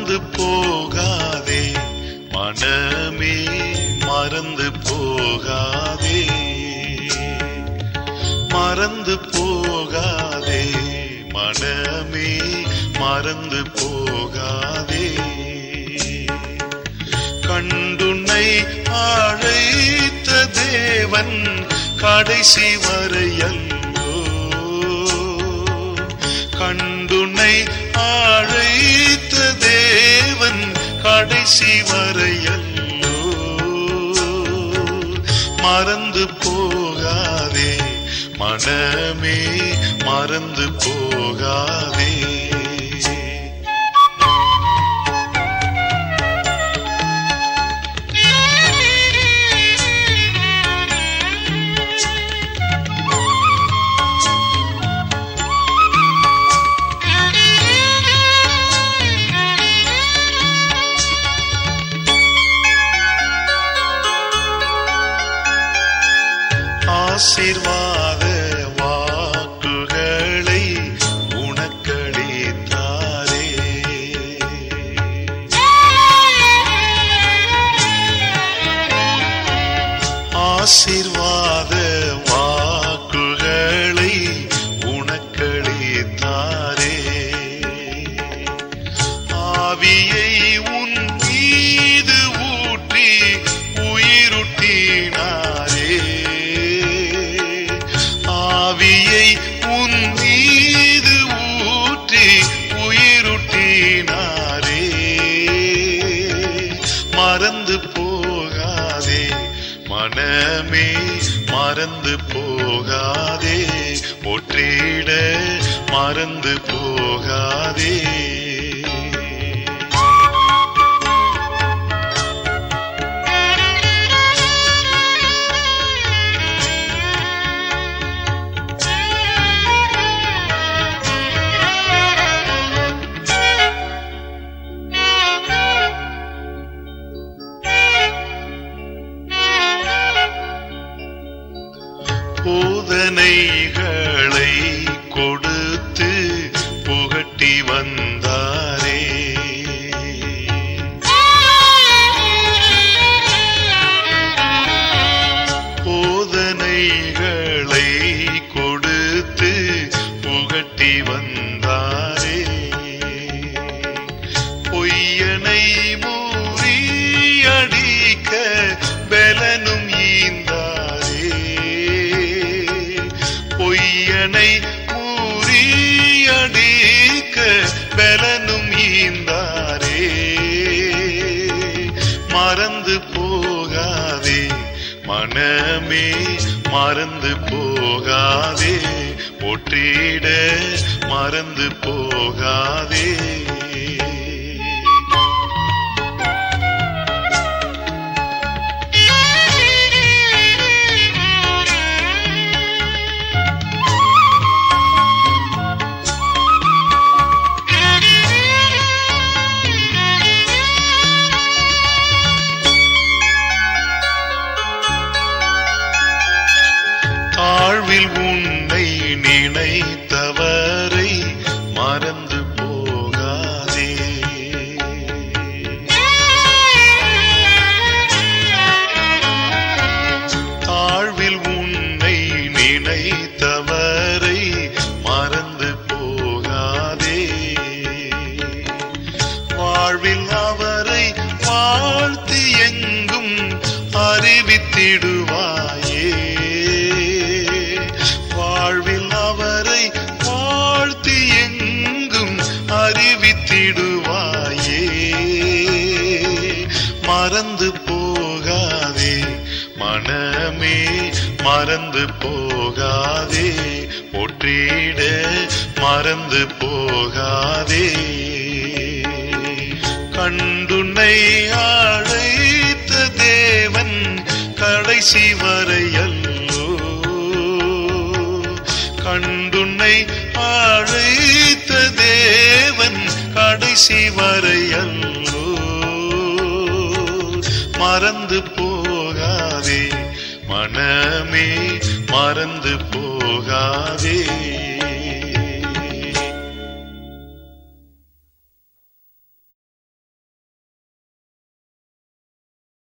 மறந்து போகாதே மனமே மறந்து போகாதே மறந்து போகாதே மனமே மறந்து போகாதே கண்டுன்னை அழைத்த தேவன் கடைசி வரையல்லோ கண்டுன்னை அழைத்த தேவன் கடைசி வரையல்லோ மறந்து போகாதே மனமே மறந்து போகாதே ஆசீர்வாத வாக்குகளை உனக்களித்தாரே ஆசீர்வாத வாக்குகளை உனக்களித்தாரே ஆவியை உன் மீது ஊற்றி உயிருட்டினாரே ஆவியை உன் மீது ஊற்றி உயிருட்டினாரே மறந்து போகாதே மனமே மறந்து போகாதே ஒற்றிட மறந்து போகாதே போதனைகளை கொடுத்து புகட்டி வந்தாரே போதனைகளை கொடுத்து புகட்டி வந்தாரே பொய்யனை மூறியடிக்க பலனும் ஈந்தாரே பொய்யனை மூறியடிக்க பலனும் ஈந்தாரே மறந்து போகாதே மனமே மறந்து போகாதே ஒற்றிட மறந்து போகாதே தாழ்வில் உன்னை நினைத்தவரை மறந்து போகாதே தாழ்வில் உன்னை நினைத்தவரை மறந்து போகாதே வாழ்வில் அவரை வாழ்த்தி எங்கும் அறிவித்திடுவாயே வாழ்வில் அவரை வாழ்த்தி எங்கும் அறிவித்திடுவாயே மறந்து போகாதே மனமே மறந்து போகாதே ஒற்றிட மறந்து போகாதே கண்டுன்னை அழைத்த தேவன் கடைசி வரையல்லோ கண்டுன்னை அழைத்த தேவன் கடைசி வரையல்லோ மறந்து போகாதே மனமே மறந்து போகாதே